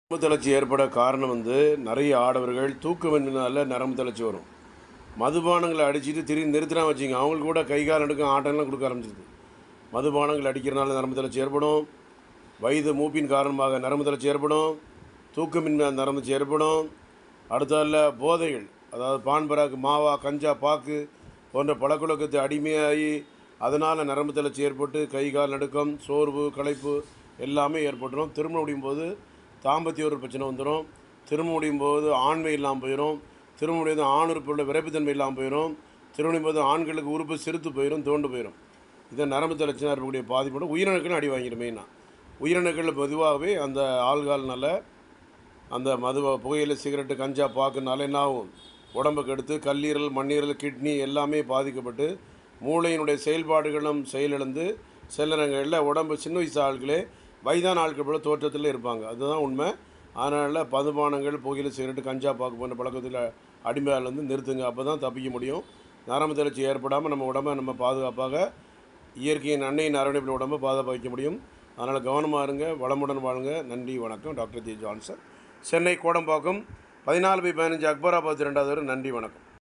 நரம்பு தளர்ச்சி ஏற்பட காரணம் வந்து நிறைய ஆடவர்கள் தூக்கமின்மையினால நரம்பு தளர்ச்சி வரும் மதுபானங்களை அடிச்சிட்டு திரும்பி நிறுத்தினா வச்சுங்க அவங்களுக்கு கூட கை கால் நடுக்கம் ஆட்டம்லாம் கொடுக்க ஆரம்பிச்சிருது மதுபானங்கள் அடிக்கிறனால நரம்பு தளர்ச்சி ஏற்படும் வயது மூப்பின் காரணமாக நரம்பு தளர்ச்சி ஏற்படும் தூக்கமின்மை நரம்பு தளர்ச்சி ஏற்படும் அடுத்தால போதைகள் அதாவது பான் பராக்கு மாவா கஞ்சா பாக்கு போன்ற பழக்கவழக்கத்தை அடிமையாகி அதனால் நரம்பு தளர்ச்சி ஏற்பட்டு கை கால் நடுக்கம் சோர்வு களைப்பு எல்லாமே ஏற்பட்டுரும் திரும்ப முடியும் போது தாம்பத்திய ஒரு பிரச்சனை வந்துடும் திரும்ப முடியும் போது ஆண்மை இல்லாமல் போயிடும் திரும்ப முடியும் போது ஆண் உறுப்போட விரைப்புத்தன்மை இல்லாமல் போயிடும் திரும்ப முடியும் போது ஆண்களுக்கு உறுப்பு சிறுத்து போயிடும் தோண்டு போயிடும் இதை நரம்பு தளர்ச்சியாக இருக்கக்கூடிய பாதிப்போட உயிரணுக்கள் அடி வாங்கிடும் மெயினாக உயிரணுக்கள் பொதுவாகவே அந்த ஆள்கால்னால அந்த மது புகையிலை சிகரெட்டு கஞ்சா பாக்குனால என்ன ஆகும் உடம்புக்கு எடுத்து கல்லீரல் மண்ணீரல் கிட்னி எல்லாமே பாதிக்கப்பட்டு மூளையினுடைய செயல்பாடுகளும் செயலிழந்து சில நேரங்களில் உடம்பு சின்ன வயசு ஆட்களே வயதான ஆட்கள் போல தோற்றத்தில் இருப்பாங்க அதுதான் உண்மை அதனால் மதுபானங்கள் புகையிலை சிகரெட்டு கஞ்சா பாக்கு போன்ற பழக்கத்தில் அடிமையால் வந்து நிறுத்துங்க அப்போ தான் தப்பிக்க முடியும் நரம்பு தளர்ச்சி ஏற்படாமல் நம்ம உடம்பை நம்ம பாதுகாப்பாக இயற்கையின் அன்னையின் அரவணைப்பில் உடம்பை பாதுகாப்பாக வைக்க முடியும் அதனால் கவனமாக இருங்க வளமுடன் வாழுங்க நன்றி வணக்கம் doctor G Johnson Chennai Kodambakkam பதினாலு பை பதினஞ்சு அக்பராபாத் ரெண்டாவது வரை நன்றி வணக்கம்